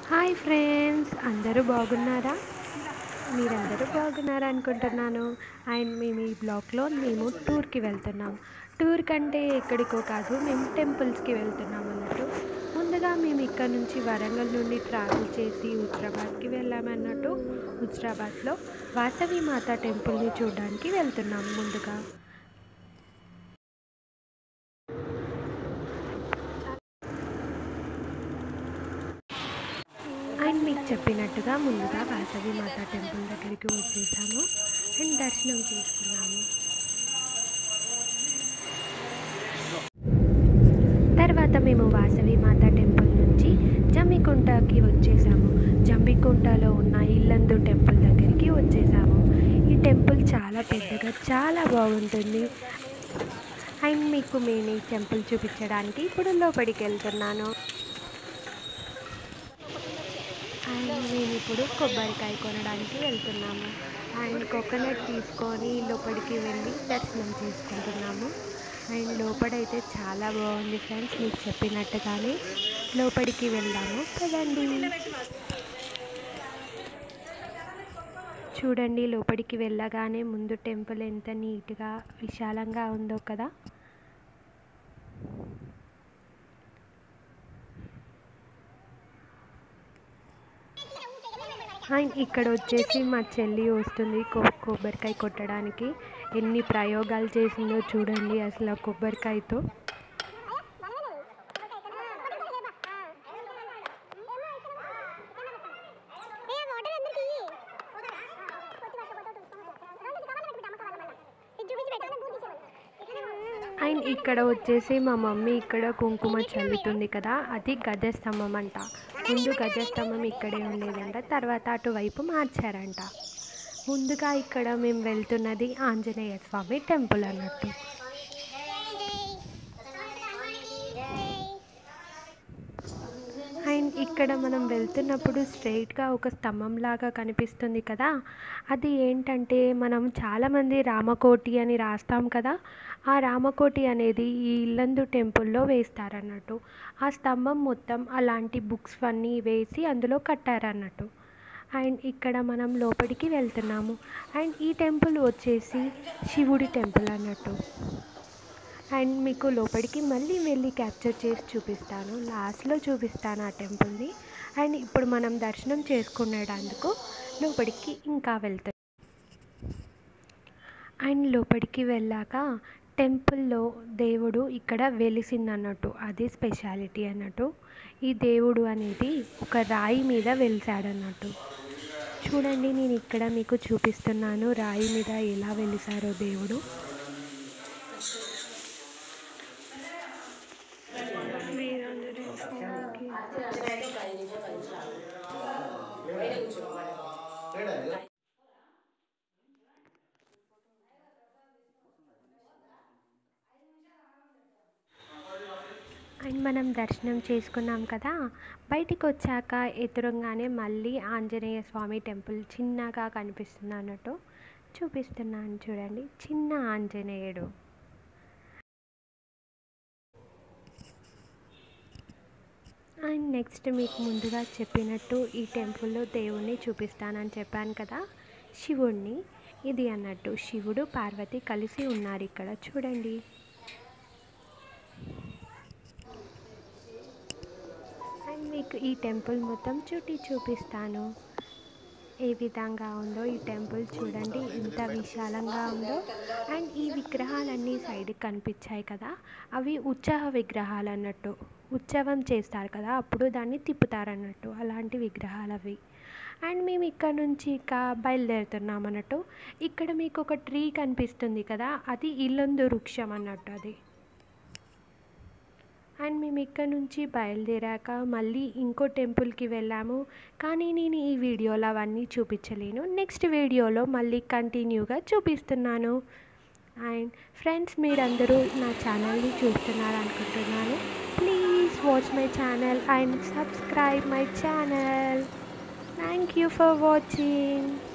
hi friends అందరూ బాగున్నారా మీరందరూ బాగున్నారా అనుకుంటున్నాను అండ్ మేము ఈ బ్లాక్లో మేము టూర్కి వెళ్తున్నాం టూర్ కంటే ఎక్కడికో కాదు మేము టెంపుల్స్కి వెళ్తున్నాం అన్నట్టు ముందుగా మేము ఇక్కడ నుంచి వరంగల్ నుండి ట్రావెల్ చేసి హుజరాబాద్కి వెళ్ళామన్నట్టు హుజరాబాద్లో వాసవి మాత టెంపుల్ని చూడడానికి వెళ్తున్నాం ముందుగా అండ్ మీకు చెప్పినట్టుగా ముందుగా వాసవి మాత టెంపుల్ దగ్గరికి వచ్చేసాము అండ్ దర్శనం చేసుకున్నాము తర్వాత మేము వాసవి మాత టెంపుల్ నుంచి జమ్మికుంటకి వచ్చేసాము జమ్మికుంటలో ఉన్న ఇల్లందు టెంపుల్ దగ్గరికి వచ్చేసాము ఈ టెంపుల్ చాలా పెద్దగా చాలా బాగుంటుంది అండ్ మీకు నేను ఈ టెంపుల్ చూపించడానికి ఇప్పుడు లోపలికి వెళ్తున్నాను అండ్ మేము ఇప్పుడు కొబ్బరికాయ కొనడానికి వెళ్తున్నాము అండ్ కోకోనట్ తీసుకొని లోపలికి వెళ్ళి దర్శనం చేసుకుంటున్నాము అండ్ లోపలైతే చాలా బాగుంది ఫ్రెండ్స్ మీకు చెప్పినట్టుగానే లోపలికి వెళ్దాము కదండి చూడండి లోపలికి వెళ్ళగానే ముందు టెంపుల్ ఎంత నీట్గా విశాలంగా ఉందో కదా అండ్ ఇక్కడ వచ్చేసి మా చెల్లి వస్తుంది కొ కొబ్బరికాయ కొట్టడానికి ఎన్ని ప్రయోగాలు చేసిందో చూడండి అసలు ఆ కొబ్బరికాయతో అండ్ ఇక్కడ వచ్చేసి మా మమ్మీ ఇక్కడ కుంకుమ చల్లుతుంది కదా అది గజస్తంభం అంట ముందు గజస్తంభం ఇక్కడే ఉండేదంట తర్వాత అటువైపు మార్చారంట ముందుగా ఇక్కడ మేము వెళ్తున్నది ఆంజనేయ స్వామి టెంపుల్ అన్నట్టు అండ్ ఇక్కడ మనం వెళ్తున్నప్పుడు స్ట్రైట్గా ఒక స్తంభం లాగా కనిపిస్తుంది కదా అది ఏంటంటే మనం చాలామంది రామకోటి అని రాస్తాం కదా ఆ రామకోటి అనేది ఈ ఇల్లందు టెంపుల్లో వేస్తారన్నట్టు ఆ స్తంభం మొత్తం అలాంటి బుక్స్ అన్నీ వేసి అందులో కట్టారన్నట్టు అండ్ ఇక్కడ మనం లోపలికి వెళ్తున్నాము అండ్ ఈ టెంపుల్ వచ్చేసి శివుడి టెంపుల్ అన్నట్టు అండ్ మీకు లోపలికి మళ్ళీ వెళ్ళి క్యాప్చర్ చేసి చూపిస్తాను లాస్ట్లో చూపిస్తాను ఆ టెంపుల్ని అండ్ ఇప్పుడు మనం దర్శనం చేసుకునేటందుకు లోపలికి ఇంకా వెళ్తాం అండ్ లోపలికి వెళ్ళాక టెంపుల్లో దేవుడు ఇక్కడ వెలిసిందన్నట్టు అది స్పెషాలిటీ అన్నట్టు ఈ దేవుడు అనేది ఒక రాయి మీద వెలిసాడన్నట్టు చూడండి నేను ఇక్కడ మీకు చూపిస్తున్నాను రాయి మీద ఎలా వెలిసారో దేవుడు అండ్ మనం దర్శనం చేసుకున్నాం కదా బయటికి వచ్చాక ఎదురుగానే మళ్ళీ ఆంజనేయ స్వామి టెంపుల్ చిన్నగా కనిపిస్తుంది అన్నట్టు చూపిస్తున్నాను చూడండి చిన్న ఆంజనేయుడు అండ్ నెక్స్ట్ మీకు ముందుగా చెప్పినట్టు ఈ టెంపుల్లో దేవుణ్ణి చూపిస్తానని చెప్పాను కదా శివుణ్ణి ఇది అన్నట్టు శివుడు పార్వతి కలిసి ఉన్నారు ఇక్కడ చూడండి అండ్ మీకు ఈ టెంపుల్ మొత్తం చుట్టి చూపిస్తాను ఏ విధంగా ఉందో ఈ టెంపుల్ చూడండి ఎంత విశాలంగా ఉందో అండ్ ఈ విగ్రహాలన్నీ సైడ్కి కనిపించాయి కదా అవి ఉత్సాహ విగ్రహాలు అన్నట్టు ఉత్సవం చేస్తారు కదా అప్పుడు దాన్ని తిప్పుతారన్నట్టు అలాంటి విగ్రహాలు అవి అండ్ మేము ఇక్కడ నుంచి ఇక బయలుదేరుతున్నాం అన్నట్టు ఇక్కడ మీకు ఒక ట్రీ కనిపిస్తుంది కదా అది ఇల్లందు వృక్షం అన్నట్టు అది అండ్ మేము ఇక్కడ నుంచి బయలుదేరాక మళ్ళీ ఇంకో టెంపుల్కి వెళ్ళాము కానీ నేను ఈ వీడియోలో అవన్నీ చూపించలేను నెక్స్ట్ వీడియోలో మళ్ళీ కంటిన్యూగా చూపిస్తున్నాను అండ్ ఫ్రెండ్స్ మీరందరూ నా ఛానల్ని చూస్తున్నారు అనుకుంటున్నాను please watch my channel and subscribe my channel thank you for watching